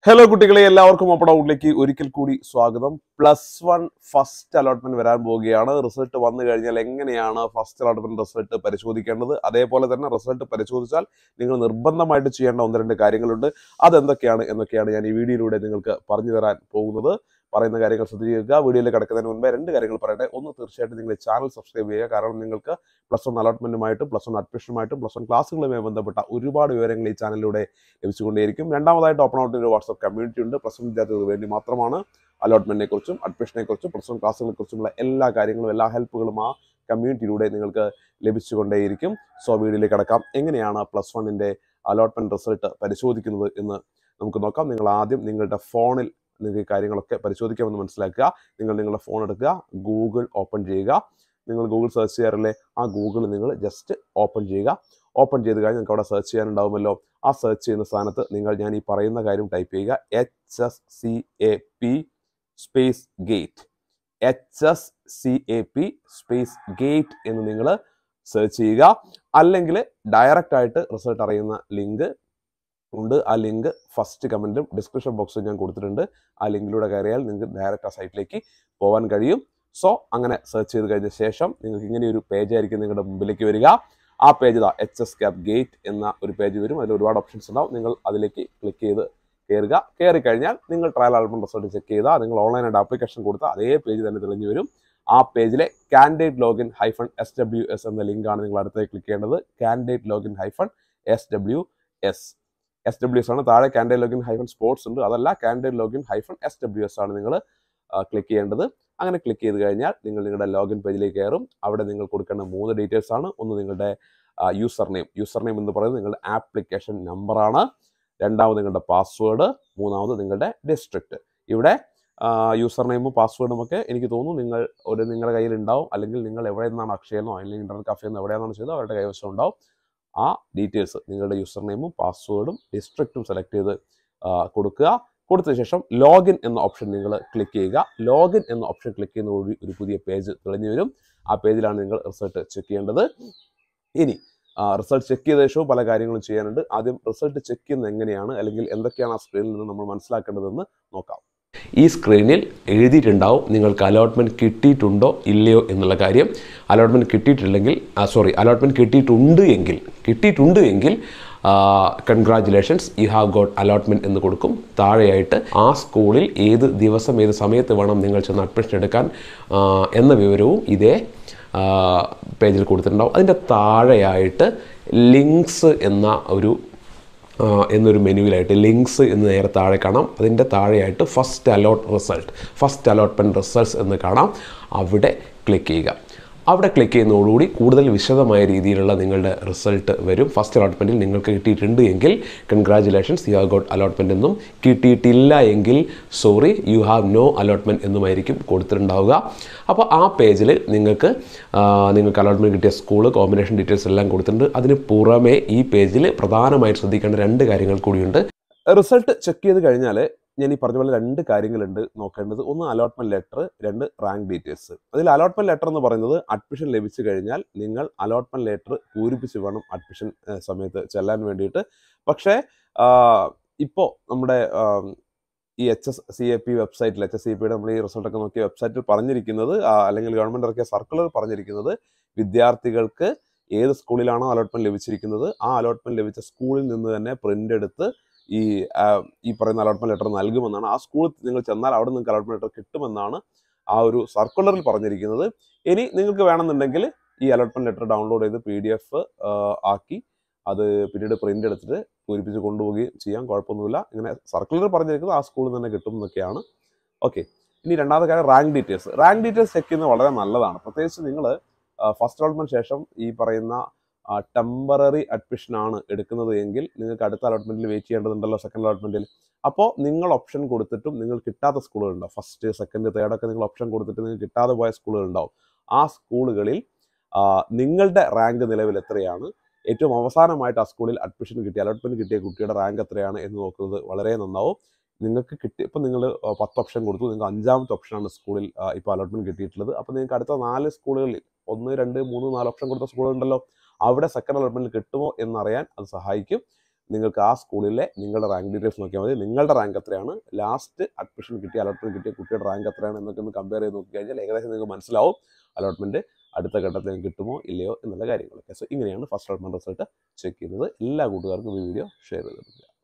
hello കുട്ടികളെ എല്ലാവർക്കും അപ്പട ഔട്ട്ലേക്ക് ഒരിക്കൽ കൂടി സ്വാഗതം പ്ലസ് വൺ ഫസ്റ്റ് അലോട്ട്മെന്റ് വരാൻ പോവുകയാണ് റിസൾട്ട് വന്നു കഴിഞ്ഞാൽ എങ്ങനെയാണ് ഫസ്റ്റ് അലോട്ട്മെന്റ് റിസൾട്ട് പരിശോധിക്കേണ്ടത് അതേപോലെ തന്നെ റിസൾട്ട് പരിശോധിച്ചാൽ നിങ്ങൾ നിർബന്ധമായിട്ട് ചെയ്യേണ്ട ഒന്ന് രണ്ട് കാര്യങ്ങളുണ്ട് അതെന്തൊക്കെയാണ് എന്നൊക്കെയാണ് ഞാൻ ഈ വീഡിയോയിലൂടെ നിങ്ങൾക്ക് പറഞ്ഞു തരാൻ പോകുന്നത് പറയുന്ന കാര്യങ്ങൾ ശ്രദ്ധിക്കുക വീഡിയോയിൽ കിടക്കുന്നതിന് മുമ്പേ രണ്ട് കാര്യങ്ങൾ പറയട്ടെ ഒന്ന് തീർച്ചയായിട്ടും നിങ്ങൾ ചാനൽ സബ്സ്ക്രൈബ് ചെയ്യുക കാരണം നിങ്ങൾക്ക് പ്ലസ് വൺ അലോട്ട്മെന്റുമായിട്ടും പ്ലസ് വൺ അഡ്മിഷനുമായിട്ടും പ്ലസ് വൺ ക്ലാസ്സുകളുമായി ബന്ധപ്പെട്ട ഒരുപാട് വിവരങ്ങൾ ഈ ചാനലിലൂടെ ലഭിച്ചുകൊണ്ടേയിരിക്കും രണ്ടാമതായിട്ട് ഓപ്പൺ ഔട്ട് ഒരു വാട്സ്ആപ്പ് കമ്മ്യൂണിറ്റി ഉണ്ട് പ്ലസ് വൺ വിദ്യാർത്ഥികൾക്ക് വേണ്ടി മാത്രമാണ് അലോട്ട്മെന്റിനെ കുറിച്ചും അഡ്മിഷനെ കുറിച്ചും പ്ലസ് വൺ ക്ലാസ്സുകളെ കുറിച്ചുമുള്ള എല്ലാ കാര്യങ്ങളും എല്ലാ ഹെൽപ്പുകളും ആ കമ്മ്യൂണിറ്റിയിലൂടെ നിങ്ങൾക്ക് ലഭിച്ചുകൊണ്ടേയിരിക്കും സോ വീഡിയോയിലേക്ക് കടക്കാം എങ്ങനെയാണ് പ്ലസ് വണ്ണിന്റെ അലോട്ട്മെന്റ് റിസൾട്ട് പരിശോധിക്കുന്നത് എന്ന് നമുക്ക് നോക്കാം നിങ്ങൾ ആദ്യം നിങ്ങളുടെ ഫോണിൽ നിങ്ങൾക്ക് ഈ കാര്യങ്ങളൊക്കെ പരിശോധിക്കാമെന്ന് മനസ്സിലാക്കുക നിങ്ങൾ നിങ്ങളുടെ ഫോൺ എടുക്കുക ഗൂഗിൾ ഓപ്പൺ ചെയ്യുക നിങ്ങൾ ഗൂഗിൾ സെർച്ച് ചെയ്യാറില്ലേ ആ ഗൂഗിൾ നിങ്ങൾ ജസ്റ്റ് ഓപ്പൺ ചെയ്യുക ഓപ്പൺ ചെയ്ത് കഴിഞ്ഞ് നിങ്ങൾക്ക് അവിടെ സെർച്ച് ചെയ്യാനുണ്ടാവുമല്ലോ ആ സെർച്ച് ചെയ്യുന്ന സ്ഥാനത്ത് നിങ്ങൾ ഞാൻ ഈ പറയുന്ന കാര്യം ടൈപ്പ് ചെയ്യുക H S C A P space gate H S C A P space gate എന്ന് നിങ്ങൾ സെർച്ച് ചെയ്യുക അല്ലെങ്കിൽ ഡയറക്റ്റ് ആയിട്ട് റിസൾട്ട് അറിയുന്ന ലിങ്ക് ഉണ്ട് ആ ലിങ്ക് ഫസ്റ്റ് കമൻറ്റും ഡിസ്ക്രിപ്ഷൻ ബോക്സിൽ ഞാൻ കൊടുത്തിട്ടുണ്ട് ആ ലിങ്കിലൂടെ കയറിയാൽ നിങ്ങൾക്ക് ഡയറക്റ്റ് ആ സൈറ്റിലേക്ക് പോകാൻ കഴിയും സോ അങ്ങനെ സെർച്ച് ചെയ്ത് കഴിഞ്ഞ ശേഷം നിങ്ങൾക്ക് ഇങ്ങനെ ഒരു പേജ് ആയിരിക്കും നിങ്ങളുടെ മുമ്പിലേക്ക് വരിക ആ പേജ് ഇതാ എച്ച് എസ് ക്യാപ് ഗേറ്റ് എന്ന ഒരു പേജ് വരും അതിൽ ഒരുപാട് ഓപ്ഷൻസ് ഉണ്ടാവും നിങ്ങൾ അതിലേക്ക് ക്ലിക്ക് ചെയ്ത് കയറുക കയറി കഴിഞ്ഞാൽ നിങ്ങൾ ട്രയൽ ആൽബം റിസൾട്ട് ചെക്ക് ചെയ്താൽ നിങ്ങൾ ഓൺലൈനായിട്ട് ആപ്ലിക്കേഷൻ കൊടുത്താൽ അതേ പേജ് തന്നെ തെളിഞ്ഞു വരും ആ പേജിലെ candidate login hyphen S W S എന്ന ലിങ്കാണ് നിങ്ങൾ അടുത്തേക്ക് ക്ലിക്ക് ചെയ്യേണ്ടത് candidate login hyphen S W S S W S ആണ് താഴെ കാൻഡിഡേറ്റ് ലോഗിൻ ഹൈഫൺ സ്പോർട്സ് ഉണ്ട് അതല്ല candidate login hyphen S W S ആണ് നിങ്ങൾ ക്ലിക്ക് ചെയ്യേണ്ടത് അങ്ങനെ ക്ലിക്ക് ചെയ്ത് കഴിഞ്ഞാൽ നിങ്ങൾ നിങ്ങളുടെ ലോഗിൻ പേജിലേക്ക് കയറും അവിടെ നിങ്ങൾ കൊടുക്കേണ്ട മൂന്ന് ഡീറ്റെയിൽസ് ആണ് ഒന്ന് നിങ്ങളുടെ യൂസർ നെയിം യൂസർ നെയിം എന്ന് പറയുന്നത് നിങ്ങളുടെ ആപ്ലിക്കേഷൻ നമ്പറാണ് രണ്ടാമത് നിങ്ങളുടെ പാസ്വേഡ് മൂന്നാമത് നിങ്ങളുടെ ഡിസ്ട്രിക്റ്റ് ഇവിടെ യൂസർ നെയിമും പാസ്വേഡും ഒക്കെ എനിക്ക് തോന്നുന്നു നിങ്ങൾ ഒരു നിങ്ങളുടെ കയ്യിൽ ഉണ്ടാവും അല്ലെങ്കിൽ നിങ്ങൾ എവിടെ നിന്നാണ് അക്ഷയെന്നോ അല്ലെങ്കിൽ ഇന്റർനെറ്റ് കഫേ നിന്ന് എവിടെയാണെന്ന് ചെയ്തോ അവരുടെ കൈവശം ഉണ്ടാവും ആ ഡീറ്റെയിൽസ് നിങ്ങളുടെ യൂസർ നെയിമും പാസ്വേഡും ഡിസ്ട്രിക്റ്റും സെലക്ട് ചെയ്ത് ആ, കൊടുക്കുക കൊടുത്ത ശേഷം ലോഗിൻ എന്ന ഓപ്ഷൻ നിങ്ങൾ ക്ലിക്ക് ചെയ്യുക ലോഗിൻ എന്ന ഓപ്ഷൻ ക്ലിക്ക് ചെയ്യുന്നതോടുകൂടി ഒരു പുതിയ പേജ് തെളിഞ്ഞു വരും ആ പേജിലാണ് നിങ്ങൾ റിസൾട്ട് ചെക്ക് ചെയ്യേണ്ടത് ഇനി റിസൾട്ട് ചെക്ക് ചെയ്ത ശേഷവും പല കാര്യങ്ങളും ചെയ്യാനുണ്ട് ആദ്യം റിസൾട്ട് ചെക്ക് ചെയ്യുന്നത് എങ്ങനെയാണ് അല്ലെങ്കിൽ എന്തൊക്കെയാണ് ആ സ്ക്രീനിൽ നിന്ന് നമ്മൾ മനസ്സിലാക്കേണ്ടതെന്ന് നോക്കാം ഈ സ്ക്രീനിൽ എഴുതിയിട്ടുണ്ടാവും നിങ്ങൾക്ക് അലോട്ട്മെൻറ്റ് കിട്ടിയിട്ടുണ്ടോ ഇല്ലയോ എന്നുള്ള കാര്യം അലോട്ട്മെൻറ്റ് കിട്ടിയിട്ടില്ലെങ്കിൽ സോറി അലോട്ട്മെൻറ്റ് കിട്ടിയിട്ടുണ്ട് എങ്കിൽ കിട്ടിയിട്ടുണ്ട് എങ്കിൽ congratulations you have got allotment എന്ന് കൊടുക്കും താഴെയായിട്ട് ആ സ്കൂളിൽ ഏത് ദിവസം ഏത് സമയത്ത് വേണം നിങ്ങൾ ചെന്ന് അഡ്മിഷൻ എടുക്കാൻ ആ, എന്ന വിവരവും ഇതേ ആ, പേജിൽ കൊടുത്തിട്ടുണ്ടാവും അതിൻ്റെ താഴെയായിട്ട് ലിങ്ക്സ് എന്ന ഒരു ആ, എന്നൊരു മെനുവിലായിട്ട് ലിങ്ക്സ് എന്ന് നേരെ താഴെ കാണാം അതിൻ്റെ താഴെയായിട്ട് first allot result first allotment results എന്ന് കാണാം അവിടെ ക്ലിക്ക് ചെയ്യുക അവിടെ ക്ലിക്ക് ചെയ്യുന്നതോടുകൂടി കൂടുതൽ വിശദമായ രീതിയിലുള്ള നിങ്ങളുടെ റിസൾട്ട് വരും ഫസ്റ്റ് അലോട്ട്മെൻറ്റിൽ നിങ്ങൾക്ക് കിട്ടിയിട്ടുണ്ട് എങ്കിൽ congratulations you have got allotment എന്നും കിട്ടിയിട്ടില്ല എങ്കിൽ sorry you have no allotment എന്നുമായിരിക്കും കൊടുത്തിട്ടുണ്ടാവുക അപ്പോൾ ആ പേജിൽ നിങ്ങൾക്ക് ആ, നിങ്ങൾക്ക് അലോട്ട്മെൻറ്റ് കിട്ടിയ സ്കൂൾ കോമ്പിനേഷൻ ഡീറ്റെയിൽസ് എല്ലാം കൊടുത്തിട്ടുണ്ട് അതിന് പുറമെ ഈ പേജിൽ പ്രധാനമായിട്ട് ശ്രദ്ധിക്കേണ്ട രണ്ട് കാര്യങ്ങൾ കൂടിയുണ്ട് റിസൾട്ട് ചെക്ക് ചെയ്ത് കഴിഞ്ഞാൽ ഞാൻ ഈ പറഞ്ഞ പോലെ രണ്ട് കാര്യങ്ങളുണ്ട് നോക്കേണ്ടത് ഒന്ന് അലോട്ട്മെന്റ് ലെറ്റർ രണ്ട് റാങ്ക് ഡീറ്റെയിൽസ് അതിൽ അലോട്ട്മെന്റ് ലെറ്റർ എന്ന് പറയുന്നത് അഡ്മിഷൻ ലഭിച്ചു കഴിഞ്ഞാൽ നിങ്ങൾ അലോട്ട്മെന്റ് ലെറ്റർ പൂരിപ്പിച്ച് വേണം അഡ്മിഷൻ ഏഹ്, സമയത്ത് ചെല്ലാൻ വേണ്ടിയിട്ട് പക്ഷേ ഇപ്പോൾ നമ്മുടെ ആം, ഈ H S C A P വെബ്സൈറ്റിൽ എച്ച് എസ് സി പിയുടെ നമ്മൾ ഈ റിസൾട്ടൊക്കെ നോക്കിയ വെബ്സൈറ്റിൽ പറഞ്ഞിരിക്കുന്നത് ആ, അല്ലെങ്കിൽ ഗവൺമെന്റ് ഇറക്കിയ സർക്കുലർ പറഞ്ഞിരിക്കുന്നത് വിദ്യാർത്ഥികൾക്ക് ഏത് സ്കൂളിലാണോ അലോട്ട്മെന്റ് ലഭിച്ചിരിക്കുന്നത് ആ അലോട്ട്മെന്റ് ലഭിച്ച സ്കൂളിൽ നിന്ന് തന്നെ പ്രിന്റ് എടുത്ത് ഈ ആ, ഈ പറയുന്ന അലോട്ട്മെന്റ് ലെറ്റർ നൽകുമെന്നാണ് ആ സ്കൂളിൽ നിങ്ങൾ ചെന്നാൽ അവിടെ നിങ്ങൾക്ക് അലോട്ട്മെന്റ് ലെറ്റർ കിട്ടുമെന്നാണ് ആ ഒരു സർക്കുലറിൽ പറഞ്ഞിരിക്കുന്നത് ഇനി നിങ്ങൾക്ക് വേണമെന്നുണ്ടെങ്കിൽ ഈ അലോട്ട്മെന്റ് ലെറ്റർ ഡൗൺലോഡ് ചെയ്ത് പി ഡി എഫ് ആക്കി അത് പിന്നീട് പ്രിന്റ് എടുത്തിട്ട് പൂരിപ്പിച്ച് കൊണ്ടുപോവുകയും ചെയ്യാം കുഴപ്പമൊന്നുമില്ല ഇങ്ങനെ സർക്കുലർ പറഞ്ഞിരിക്കുന്നത് ആ സ്കൂളിൽ തന്നെ കിട്ടും എന്നൊക്കെയാണ് ഓക്കെ ഇനി രണ്ടാമത്തെ കാര്യം rank details rank details check ചെയ്യുന്നത് വളരെ നല്ലതാണ് പ്രത്യേകിച്ച് നിങ്ങൾ ഫസ്റ്റ് അലോട്ട്മെന്റ് ശേഷം ഈ പറയുന്ന ടെമ്പററി അഡ്മിഷൻ ആണ് എടുക്കുന്നത് എങ്കിൽ നിങ്ങൾക്ക് അടുത്ത അലോട്ട്മെന്റിൽ വെയിറ്റ് ചെയ്യേണ്ടതുണ്ടല്ലോ സെക്കൻഡ് അലോട്ട്മെന്റിൽ അപ്പോൾ നിങ്ങൾ ഓപ്ഷൻ കൊടുത്തിട്ടും നിങ്ങൾ കിട്ടാത്ത സ്കൂളുകളുണ്ടാവും ഫസ്റ്റ് സെക്കൻഡ് തേർഡ് ഒക്കെ നിങ്ങൾ ഓപ്ഷൻ കൊടുത്തിട്ട് നിങ്ങൾക്ക് കിട്ടാതെ പോയ സ്കൂളുകളുണ്ടാവും ആ സ്കൂളുകളിൽ ആ, നിങ്ങളുടെ റാങ്ക് നിലവിൽ എത്രയാണ് ഏറ്റവും അവസാനമായിട്ട് ആ സ്കൂളിൽ അഡ്മിഷൻ കിട്ടിയ അലോട്ട്മെന്റ് കിട്ടിയ കുട്ടിയുടെ റാങ്ക് എത്രയാണ് എന്ന് നോക്കുന്നത് വളരെ നന്നാവും നിങ്ങൾക്ക് കിട്ടി ഇപ്പം നിങ്ങൾ പത്ത് ഓപ്ഷൻ കൊടുത്തു നിങ്ങൾക്ക് അഞ്ചാമത്തെ ഓപ്ഷനാണ് സ്കൂളിൽ ഇപ്പോൾ അലോട്ട്മെന്റ് കിട്ടിയിട്ടുള്ളത് അപ്പോൾ നിങ്ങൾക്ക് അടുത്ത നാല് സ്കൂളുകളിൽ ഒന്ന് രണ്ട് മൂന്ന് നാല് ഓപ്ഷൻ കൊടുത്ത സ്കൂളുണ്ടല്ലോ അവിടെ സെക്കൻഡ് അലോട്ട്മെന്റ് കിട്ടുമോ എന്നറിയാൻ അത് സഹായിക്കും നിങ്ങൾക്ക് ആ സ്കൂളിലെ നിങ്ങളുടെ റാങ്ക് ഡീറ്റെയിൽസ് നോക്കിയാൽ മതി നിങ്ങളുടെ റാങ്ക് എത്രയാണ് ലാസ്റ്റ് അഡ്മിഷൻ കിട്ടിയ അലോട്ട്മെന്റ് കിട്ടിയ കുട്ടിയുടെ റാങ്ക് എത്രയാണ് എന്നൊക്കെ ഒന്ന് കമ്പയർ ചെയ്ത് നോക്കി കഴിഞ്ഞാൽ ഏകദേശം നിങ്ങൾക്ക് മനസ്സിലാവും അലോട്ട്മെന്റ് അടുത്ത ഘട്ടത്തിൽ കിട്ടുമോ ഇല്ലയോ എന്നുള്ള കാര്യങ്ങളൊക്കെ സോ ഇങ്ങനെയാണ് ഫസ്റ്റ് അലോട്ട്മെന്റ് റിസൾട്ട് ചെക്ക് ചെയ്യുന്നത് എല്ലാ കൂട്ടുകാർക്കും ഈ വീഡിയോ ഷെയർ ചെയ്ത് കൊടുക്കുക